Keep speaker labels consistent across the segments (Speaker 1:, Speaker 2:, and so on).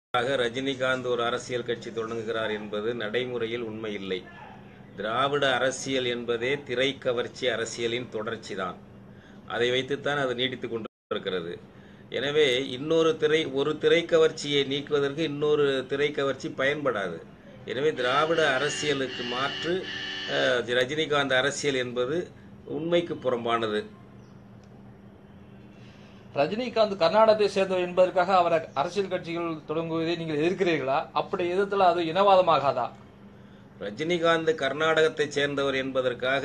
Speaker 1: ஆக ரஜினிகாந்த் ஒரு அரசியல் கட்சி தொடங்குகிறார் என்பது நடைமுறையில் உண்மை இல்லை திராவிட அரசியல் என்பதே திரை கவர்ச்சி அரசியலின் தொடர்ச்சிதான் அதை வைத்துத்தான் அது நீடித்துக் கொண்டிருக்கிறது எனவே இன்னொரு திரை ஒரு திரை கவர்ச்சியை நீக்குவதற்கு இன்னொரு திரை கவர்ச்சி பயன்படாது எனவே திராவிட அரசியலுக்கு மாற்று அஹ், ரஜினிகாந்த் அரசியல் என்பது உண்மைக்கு புறம்பானது
Speaker 2: ரஜினிகாந்த் கர்நாடகத்தை சேர்ந்தவர் என்பதற்காக அவரை அரசியல் கட்சிகள் தொடங்குவதை நீங்கள் எதிர்க்கிறீர்களா அப்படி எதிர்த்தால் அது இனவாதமாகாதா
Speaker 1: ரஜினிகாந்த் கர்நாடகத்தைச் சேர்ந்தவர் என்பதற்காக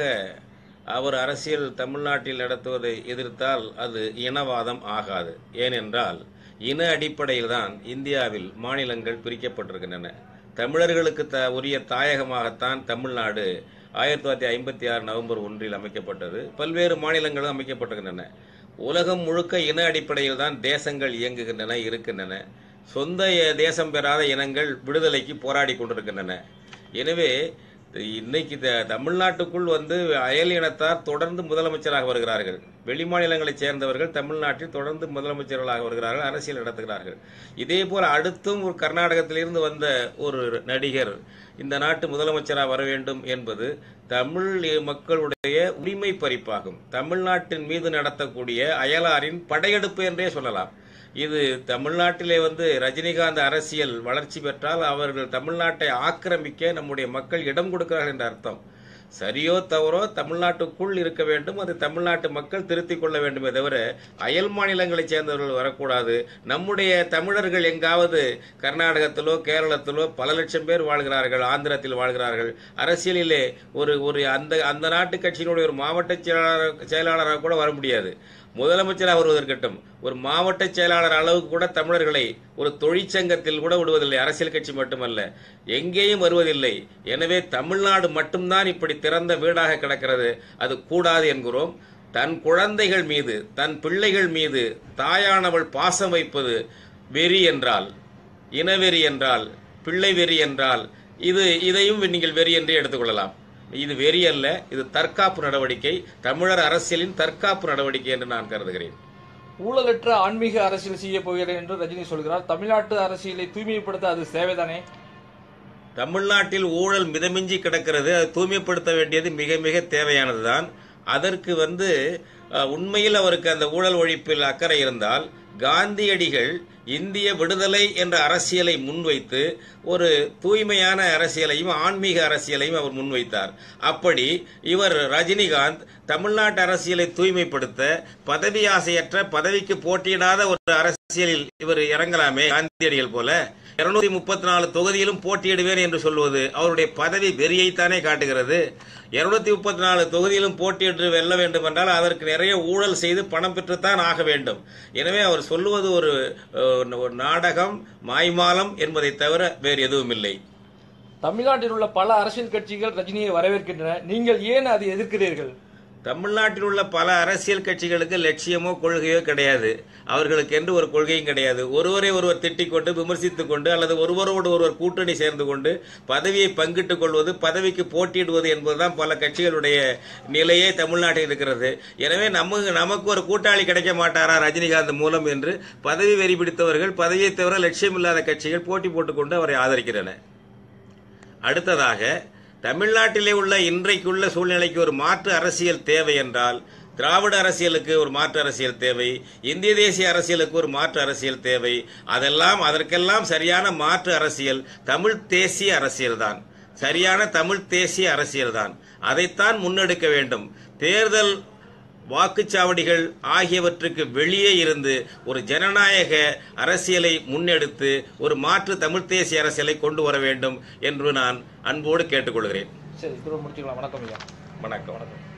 Speaker 1: அவர் அரசியல் தமிழ்நாட்டில் நடத்துவதை எதிர்த்தால் அது இனவாதம் ஆகாது ஏனென்றால் இன அடிப்படையில் தான் இந்தியாவில் மாநிலங்கள் பிரிக்கப்பட்டிருக்கின்றன தமிழர்களுக்கு த உரிய தாயகமாகத்தான் தமிழ்நாடு ஆயிரத்தி தொள்ளாயிரத்தி ஐம்பத்தி ஆறு நவம்பர் ஒன்றில் அமைக்கப்பட்டது பல்வேறு மாநிலங்களும் அமைக்கப்பட்டிருக்கின்றன உலகம் முழுக்க இன அடிப்படையில் தான் தேசங்கள் இயங்குகின்றன இருக்கின்றன சொந்த எ- தேசம் பெறாத இனங்கள் விடுதலைக்கு போராடி கொண்டிருக்கின்றன எனவே இன்னைக்கு த- தமிழ்நாட்டுக்குள் வந்து அயல் இனத்தார் தொடர்ந்து முதலமைச்சராக வருகிறார்கள் வெளி மாநிலங்களைச் சேர்ந்தவர்கள் தமிழ்நாட்டில் தொடர்ந்து முதலமைச்சர்களாக வருகிறார்கள் அரசியல் நடத்துகிறார்கள் இதே போல அடுத்தும் ஒரு கர்நாடகத்திலிருந்து வந்த ஒரு நடிகர் இந்த நாட்டு முதலமைச்சராக வர வேண்டும் என்பது தமிழ் மக்களுடைய உரிமை பறிப்பாகும் தமிழ்நாட்டின் மீது நடத்தக்கூடிய அயலாரின் படையெடுப்பு என்றே சொல்லலாம் இது தமிழ்நாட்டிலே வந்து ரஜினிகாந்த் அரசியல் வளர்ச்சி பெற்றால் அவர்கள் தமிழ்நாட்டை ஆக்கிரமிக்க நம்முடைய மக்கள் இடம் கொடுக்கிறார்கள் என்ற அர்த்தம் சரியோ தவறோ தமிழ்நாட்டுக்குள் இருக்க வேண்டும் அது தமிழ்நாட்டு மக்கள் திருத்திக் கொள்ள வேண்டுமே தவிர அயல் மாநிலங்களைச் சேர்ந்தவர்கள் வரக்கூடாது நம்முடைய தமிழர்கள் எங்காவது கர்நாடகத்திலோ கேரளத்திலோ பல லட்சம் பேர் வாழ்கிறார்கள் ஆந்திரத்தில் வாழ்கிறார்கள் அரசியலிலே ஒரு ஒரு அந்த அந்த நாட்டு கட்சியினுடைய ஒரு மாவட்ட செயலாளர் செயலாளராக கூட வர முடியாது முதலமைச்சராக வருவதற்கட்டும் ஒரு மாவட்ட செயலாளர் அளவுக்கு கூட தமிழர்களை ஒரு தொழிற்சங்கத்தில் கூட விடுவதில்லை அரசியல் கட்சி மட்டுமல்ல எங்கேயும் வருவதில்லை எனவே தமிழ்நாடு மட்டும்தான் இப்படி திறந்த வீடாக கிடக்கிறது அது கூடாது என்கிறோம் தன் குழந்தைகள் மீது தன் பிள்ளைகள் மீது தாயானவள் பாசம் வைப்பது வெறி என்றால் இனவெறி என்றால் பிள்ளை வெறி என்றால் இது இதையும் நீங்கள் வெறி என்றே எடுத்துக்கொள்ளலாம் இது வெறி அல்ல இது தற்காப்பு நடவடிக்கை தமிழர் அரசியலின் தற்காப்பு நடவடிக்கை என்று நான் கருதுகிறேன்
Speaker 2: ஊழலற்ற ஆன்மீக அரசியல் செய்ய போகிறேன் என்று ரஜினி சொல்கிறார் தமிழ்நாட்டு அரசியலை தூய்மைப்படுத்த அது சேவைதானே
Speaker 1: தமிழ்நாட்டில் ஊழல் மிதமிஞ்சி கிடக்கிறது அது தூய்மைப்படுத்த வேண்டியது மிக மிக தேவையானதுதான் அதற்கு வந்து அஹ், உண்மையில் அவருக்கு அந்த ஊழல் ஒழிப்பில் அக்கறை இருந்தால் காந்தியடிகள் இந்திய விடுதலை என்ற அரசியலை முன்வைத்து ஒரு தூய்மையான அரசியலையும் ஆன்மீக அரசியலையும் அவர் முன்வைத்தார் அப்படி இவர் ரஜினிகாந்த் தமிழ்நாட்டு அரசியலை தூய்மைப்படுத்த பதவி ஆசையற்ற பதவிக்கு போட்டியிடாத ஒரு அரசியலில் இவர் இறங்கலாமே காந்தியடிகள் போல இருநூத்தி முப்பத்தி நாலு தொகுதியிலும் போட்டியிடுவேன் என்று சொல்வது அவருடைய பதவி வெறியைத்தானே காட்டுகிறது இருநூத்தி முப்பத்தி நாலு தொகுதியிலும் போட்டியிட்டு வெல்ல வேண்டும் என்றால் அதற்கு நிறைய ஊழல் செய்து பணம் பெற்றுத்தான் ஆக வேண்டும் எனவே அவர் சொல்லுவது ஒரு அஹ், ஒரு நாடகம் மாய்மாலம் என்பதை தவிர வேறு எதுவும் இல்லை
Speaker 2: தமிழ்நாட்டில் உள்ள பல அரசியல் கட்சிகள் ரஜினியை வரவேற்கின்றன நீங்கள் ஏன் அதை எதிர்க்கிறீர்கள்
Speaker 1: தமிழ்நாட்டில் உள்ள பல அரசியல் கட்சிகளுக்கு லட்சியமோ கொள்கையோ கிடையாது அவர்களுக்கு என்று ஒரு கொள்கையும் கிடையாது ஒருவரை ஒருவர் திட்டிக் கொண்டு விமர்சித்துக் கொண்டு அல்லது ஒருவரோடு ஒருவர் கூட்டணி சேர்ந்து கொண்டு பதவியை பங்கிட்டுக் கொள்வது பதவிக்கு போட்டியிடுவது என்பதுதான் பல கட்சிகளுடைய நிலையே தமிழ்நாட்டில் இருக்கிறது எனவே நமக்கு நமக்கு ஒரு கூட்டாளி கிடைக்க மாட்டாரா ரஜினிகாந்த் மூலம் என்று பதவி வெறி பிடித்தவர்கள் பதவியை தவிர லட்சியமில்லாத கட்சிகள் போட்டி போட்டுக்கொண்டு அவரை ஆதரிக்கின்றன அடுத்ததாக தமிழ்நாட்டிலே உள்ள இன்றைக்குள்ள சூழ்நிலைக்கு ஒரு மாற்று அரசியல் தேவை என்றால் திராவிட அரசியலுக்கு ஒரு மாற்று அரசியல் தேவை இந்திய தேசிய அரசியலுக்கு ஒரு மாற்று அரசியல் தேவை அதெல்லாம் அதற்கெல்லாம் சரியான மாற்று அரசியல் தமிழ் தேசிய அரசியல்தான் சரியான தமிழ் தேசிய அரசியல்தான் அதைத்தான் முன்னெடுக்க வேண்டும் தேர்தல் வாக்குச்சாவடிகள் ஆகியவற்றுக்கு வெளியே இருந்து ஒரு ஜனநாயக அரசியலை முன்னெடுத்து ஒரு மாற்று தமிழ் தேசிய அரசியலை கொண்டு வர வேண்டும் என்று நான் அன்போடு கேட்டுக்கொள்கிறேன்
Speaker 2: சரி திரும்ப முடிச்சுக்கலாம் வணக்கம் ஐயா
Speaker 1: வணக்கம் வணக்கம்